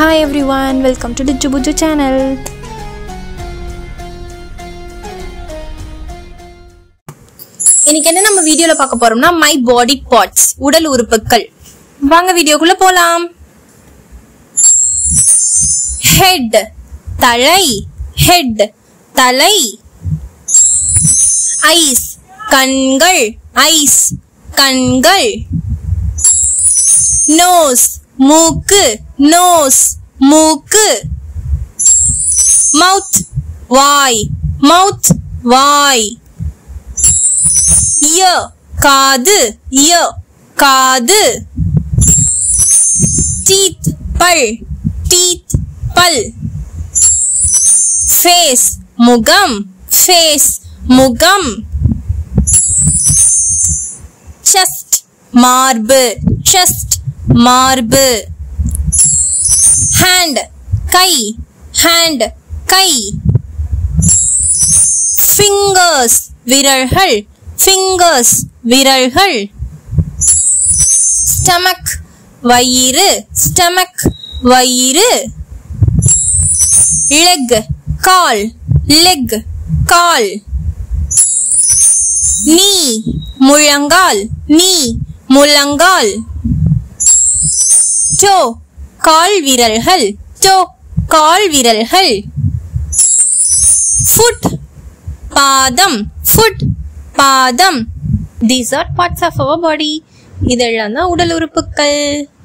Hi everyone, welcome to the Jubuju channel. இன்னைக்கு என்ன நம்ம வீடியோல பார்க்க போறோம்னா மை பாடி பார்ட்ஸ் உடல் உறுப்புகள் வாங்க வீடியோக்குள்ள போலாம் ஹெட் தலை ஹெட் தலை ஐஸ் கண்கள் ஐஸ் கண்கள் நோஸ் மூக்கு நோஸ் மூக்கு மவுத் வாய் மவுத் வாய் இயர் காது இயர் காது டீத் பல் டீத் பல் ஃபேஸ் முகம் ஃபேஸ் முகம் செஸ்ட் மார்பு செஸ்ட் மார்பு ஹேண்ட் கை ஹேண்ட் கை ஃபிங்கர்ஸ் விரல்கள் ஃபிங்கர்ஸ் விரல்கள் ஸ்டமக் வயிறு ஸ்டமக் வயிறு லெக் கால் லெக் கால் நீ முழங்கால் நீ முழங்கால் டோ கால் விரல்கள் டோ கால் விரல்கள் ஃபுட் பாதம் ஃபுட் பாதம் these are parts of our body இதெல்லாம் தான் உடல் உறுப்புகள்